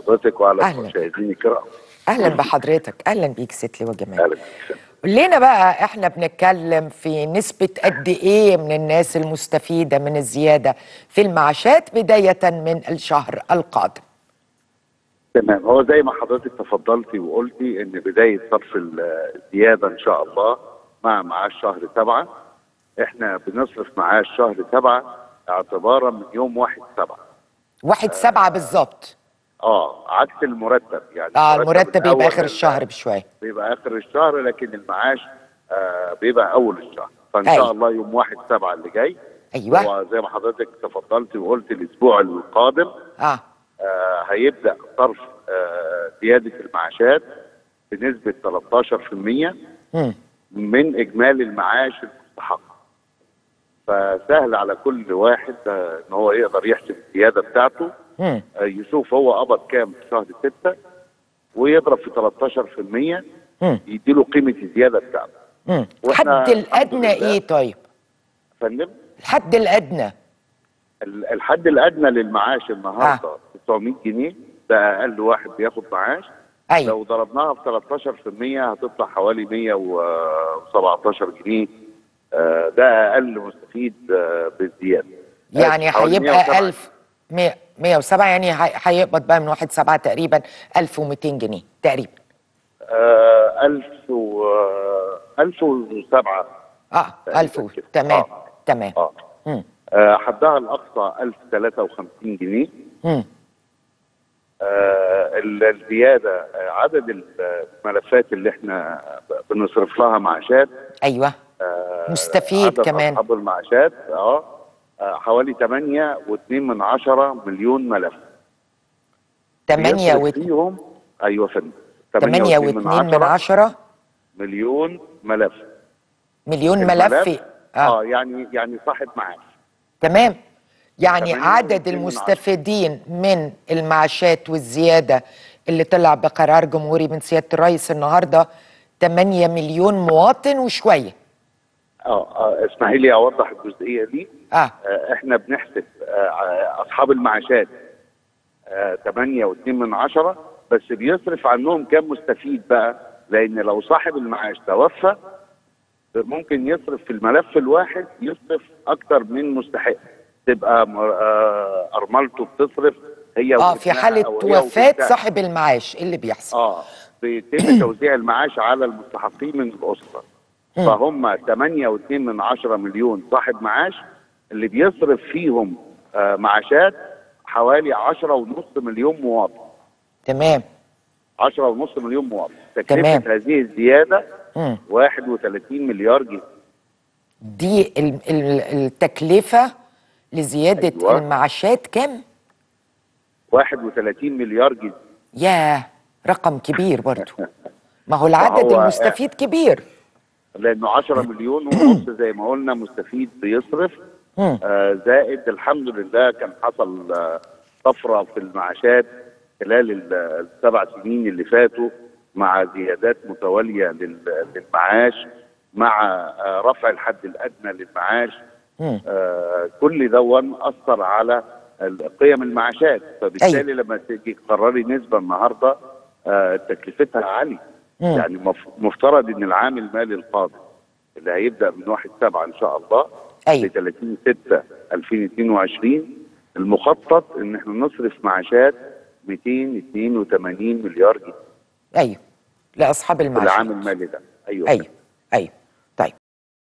بحضرتك وعلى أهلاً. المشاهدين الكرام اهلا بحضرتك اهلا بيك ست لواء جمال اهلا بك قول لنا بقى احنا بنتكلم في نسبة قد ايه من الناس المستفيدة من الزيادة في المعاشات بداية من الشهر القادم تمام هو زي ما حضرتك تفضلتي وقلتي ان بدايه صرف الزياده ان شاء الله مع معاش شهر سبعه احنا بنصرف معاش شهر سبعه اعتبارا من يوم واحد سبعه واحد سبعة بالظبط اه عكس المرتب يعني اه المرتب الأول بيبقى اخر الشهر بشوية بيبقى اخر الشهر لكن المعاش آه بيبقى اول الشهر فان أيوة. شاء الله يوم واحد سبعه اللي جاي ايوه هو زي ما حضرتك تفضلتي وقلت الاسبوع القادم اه آه هيبدا صرف آه زياده المعاشات بنسبه 13% مم. من اجمالي المعاش المستحق فسهل على كل واحد آه ان هو يقدر يحسب الزياده بتاعته مم. آه يشوف هو قبض كام في شهر 6 ويضرب في 13% مم. يديله قيمه الزياده بتاعته مم. وإحنا الحد الادنى الحمد لله- ايه طيب فندم الحد الادنى ال- الحد الادنى للمعاش النهارده 900 جنيه ده اقل واحد بياخد معاش ايوه لو ضربناها في 13% هتطلع حوالي 117 جنيه آه، ده اقل مستفيد آه، بالزياده يعني حوالي هيبقى 107. 1000 100 107 يعني هي- هيقبض بقى من واحد سبعة تقريبا 1200 جنيه تقريبا آه، 1000 و آه، 1007 اه تقريباً 1000 و- كده. تمام آه. تمام اه مم. آه، حدها الاقصى 1053 جنيه مم. آه، ال- الزياده آه، عدد الملفات اللي احنا بنصرف لها معاشات ايوه آه، مستفيد عدد كمان. اصحاب المعاشات اه آه، حوالي 8 و2 من عشرة مليون ملف 8 و بيصرف فيهم ايوه يا فندم 8 8 و2 من عشرة مليون ملف مليون الملف، ملف اه اه يعني يعني صاحب معاش تمام يعني 8 عدد واتنين من المستفيدين من المعاشات والزيادة اللي طلع بقرار جمهوري من سيادة الرئيس النهاردة 8 مليون مواطن وشوية اه, آه اسمحي لي اوضح الجزئيه دي اه آه احنا بنحسب آه اصحاب المعاشات آه 8 و2 من عشرة بس بيصرف عنهم كام مستفيد بقى لان لو صاحب المعاش توفى ممكن يصرف في الملف الواحد يصرف اكتر من مستحق تبقى مر- آه ارملته بتصرف هي اه في وابنها حالة أو هي وفاة وبنتها. صاحب المعاش إيه اللي بيحصل اه بيتم توزيع المعاش على المستحقين من الاسره مم. فهم 8.2 من عشرة مليون صاحب معاش اللي بيصرف فيهم آه معاشات حوالي 10 ونص مليون مواطن تمام 10 ونص مليون مواطن تمام. تكلفه هذه الزياده مم. 31 مليار جنيه دي ال- ال- التكلفة لزيادة أيوة. المعاشات كام؟ 31 مليار جنيه ياه رقم كبير برضو ما هو العدد وهو- المستفيد كبير لانه 10 مليون ونص زي ما قلنا مستفيد بيصرف مم. آه زائد الحمد لله كان حصل آه طفره في المعاشات خلال ال- السبع سنين اللي فاتوا مع زيادات متواليه لل- للمعاش مع آه رفع الحد الادنى للمعاش مم. آه كل دون اثر على ال- قيم المعاشات فبالتالي لما تيجي تقرري نسبه النهارده آه تكلفتها عاليه مم. يعني مف- مفترض ان العام المالي القادم اللي هيبدا من 1 7 ان شاء الله أيوة. ل 30 6 2022 المخطط ان احنا نصرف معاشات 282 مليار جنيه ايوه لاصحاب في المعاشات العام المالي ده ايوه ايوه ايوه